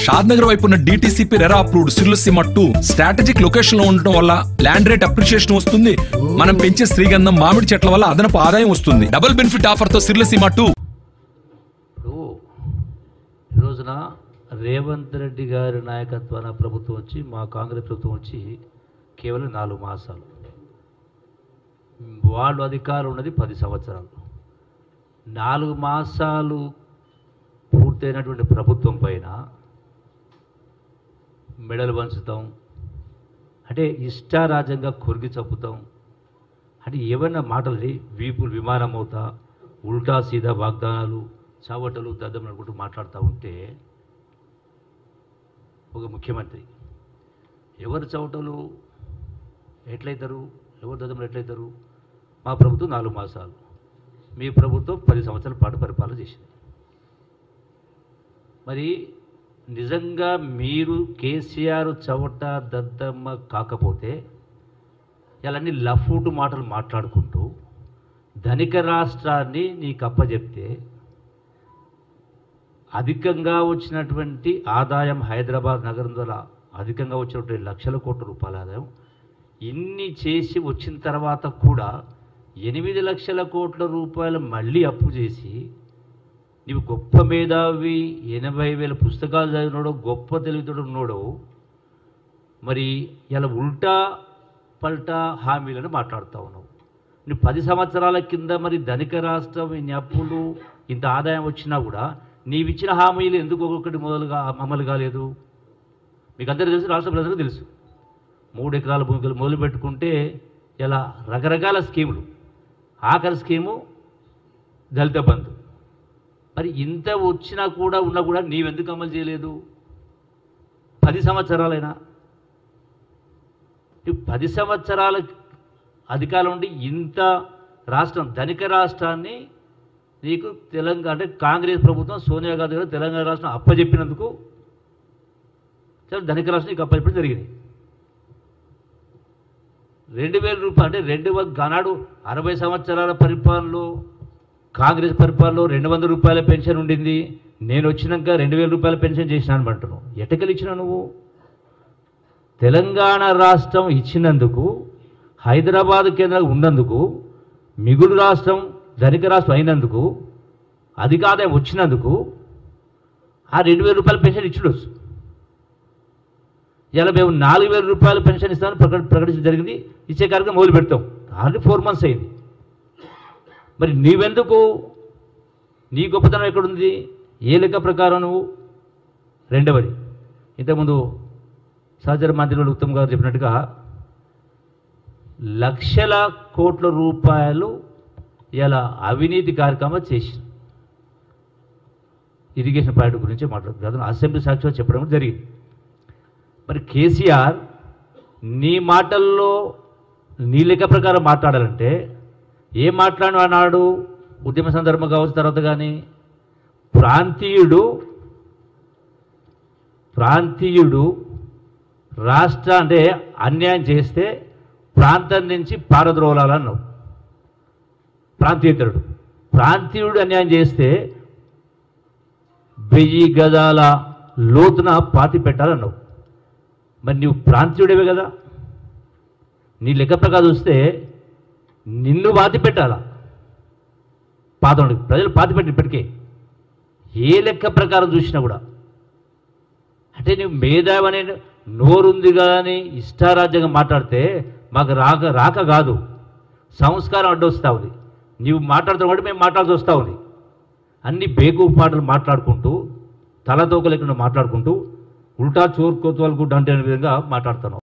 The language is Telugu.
షాద్ నగర్ వైపు ఉన్న డిటిసిపి రెరా అప్రూవ్డ్ సిర్లసీమ టూ స్ట్రాటజిక్ లొకేషన్ లో ఉండటం వల్ల ల్యాండ్ రేట్ అప్రిషియేషన్ వస్తుంది మనం పెంచే శ్రీగంధం మామిడి చెట్ల వల్ల అదనపు ఆదాయం వస్తుంది డబుల్ బెనిఫిట్ ఆఫర్ తో సిర్లసీమ టూ ఇప్పుడు ఈ రోజున రేవంత్ రెడ్డి గారి నాయకత్వాన ప్రభుత్వం వచ్చి మా కాంగ్రెస్ ప్రభుత్వం వచ్చి కేవలం నాలుగు మాసాలు వాళ్ళు అధికారం ఉన్నది పది సంవత్సరాలు నాలుగు మాసాలు పూర్తయినటువంటి ప్రభుత్వం పైన మెడలు వంచుతాం అంటే ఇష్టారాజ్యంగా కొరికి చంపుతాం అంటే ఏమైనా మాటలు వీపులు విమానం అవుతా ఉల్టా సీదా వాగ్దానాలు చావటలు దద్దం అనుకుంటూ మాట్లాడుతూ ఉంటే ఒక ముఖ్యమంత్రి ఎవరు చవటలు ఎట్లయితారు ఎవరు దద్దములు ఎట్లయితారు మా ప్రభుత్వం నాలుగు మాసాలు మీ ప్రభుత్వం పది సంవత్సరాల పాటు పరిపాలన చేసింది మరి నిజంగా మీరు కేసీఆర్ చవట దద్దమ్మ కాకపోతే ఇలాంటి లఫూటు మాటలు మాట్లాడుకుంటూ ధనిక రాష్ట్రాన్ని నీకు అప్పచెప్తే అధికంగా వచ్చినటువంటి ఆదాయం హైదరాబాద్ నగరం ద్వారా అధికంగా వచ్చినటువంటి లక్షల కోట్ల రూపాయల ఆదాయం ఇన్ని చేసి వచ్చిన తర్వాత కూడా ఎనిమిది లక్షల కోట్ల రూపాయలు మళ్ళీ అప్పు చేసి నీవు గొప్ప మేధావి ఎనభై వేల పుస్తకాలు చదివినోడు గొప్ప తెలివితోడు ఉన్నాడు మరి ఇలా ఉల్టా పల్టా హామీలను మాట్లాడుతూ ఉన్నావు నువ్వు పది సంవత్సరాల కింద మరి ధనిక రాష్ట్రం ఇన్ని అప్పులు ఇంత ఆదాయం వచ్చినా కూడా నీవిచ్చిన హామీలు ఎందుకు ఒక్కొక్కటి మొదలుగా అమలు కాలేదు మీకు అందరికీ తెలుసు రాష్ట్ర ప్రజలకు తెలుసు మూడు ఎకరాల భూమికలు మొదలు పెట్టుకుంటే ఇలా రకరకాల స్కీములు ఆఖరి స్కీము దళిత బంధు మరి ఇంత వచ్చినా కూడా ఉన్నా కూడా నీవెందుకు అమలు చేయలేదు పది సంవత్సరాలైనా ఈ పది సంవత్సరాల అధికారం ఉండి ఇంత రాష్ట్రం ధనిక రాష్ట్రాన్ని నీకు తెలంగాణ అంటే కాంగ్రెస్ ప్రభుత్వం సోనియా గాంధీ గారు తెలంగాణ రాష్ట్రం అప్పచెప్పినందుకు చాలా ధనిక రాష్ట్రం నీకు అప్పచెప్పడం జరిగింది రెండు వేల రూపాయలు అంటే రెండు వ- ఆనాడు అరవై సంవత్సరాల పరిపాలనలో కాంగ్రెస్ పరిపాలనలో రెండు వందల రూపాయల పెన్షన్ ఉండింది నేను వచ్చినాక రెండు వేల రూపాయల పెన్షన్ చేసినాను అంటున్నావు ఎటకలు ఇచ్చినావు నువ్వు తెలంగాణ రాష్ట్రం ఇచ్చినందుకు హైదరాబాద్ కేంద్రం ఉన్నందుకు మిగులు రాష్ట్రం ధనిక రాష్ట్రం అయినందుకు అధిక ఆదాయం వచ్చినందుకు ఆ రెండు వేల రూపాయల పెన్షన్ ఇచ్చుడొచ్చు ఇలా మేము నాలుగు వేల రూపాయల పెన్షన్ ఇస్తామని ప్రకట ప్రకటించడం జరిగింది ఇచ్చే కార్యక్రమం మొదలు పెడతాం ఆల్రెడీ ఫోర్ మంత్స్ అయింది మరి నీవెందుకు నీ గొప్పతనం ఎక్కడుంది ఏ లెక్క ప్రకారం నువ్వు రెండవది ఇంతకుముందు సహచర మంత్రులు ఉత్తమ్ గారు చెప్పినట్టుగా లక్షల కోట్ల రూపాయలు ఇలా అవినీతి కార్యక్రమం చేసి ఇరిగేషన్ ప్రాజెక్టు గురించి మాట్లాడుతుంది అతను అసెంబ్లీ సాక్షిగా చెప్పడం జరిగింది మరి కేసీఆర్ నీ మాటల్లో నీ లెక్క ప్రకారం మాట్లాడాలంటే ఏం మాట్లాడిన అన్నాడు ఉద్యమ సందర్భం కావచ్చు తర్వాత కానీ ప్రాంతీయుడు ప్రాంతీయుడు రాష్ట్ర అంటే అన్యాయం చేస్తే ప్రాంతం నుంచి పారద్రోలాలన్నావు ప్రాంతీయతరుడు ప్రాంతీయుడు అన్యాయం చేస్తే వెయ్యి గజాల లోతున పాతి పెట్టాలన్నావు మరి నువ్వు ప్రాంతీయుడేవే కదా నీ లెక్క ప్రకారం చూస్తే నిన్ను పాతి పెట్టాలా పాతండి ప్రజలు పాతి పెట్టి ఇప్పటికే ఏ లెక్క ప్రకారం చూసినా కూడా అంటే నువ్వు మేధావి అనే నోరుంది కానీ ఇష్టారాజ్యంగా మాట్లాడితే మాకు రాక రాక కాదు సంస్కారం అడ్డొస్తా ఉంది నీవు మాట్లాడుతున్న కాబట్టి మేము మాట్లాడుతూ వస్తూ ఉంది అన్ని బేకు మాటలు మాట్లాడుకుంటూ తలతోక లేకుండా మాట్లాడుకుంటూ ఉల్టా చోర్ కోత్వాల్ గుడ్ అంటే అనే విధంగా మాట్లాడుతున్నావు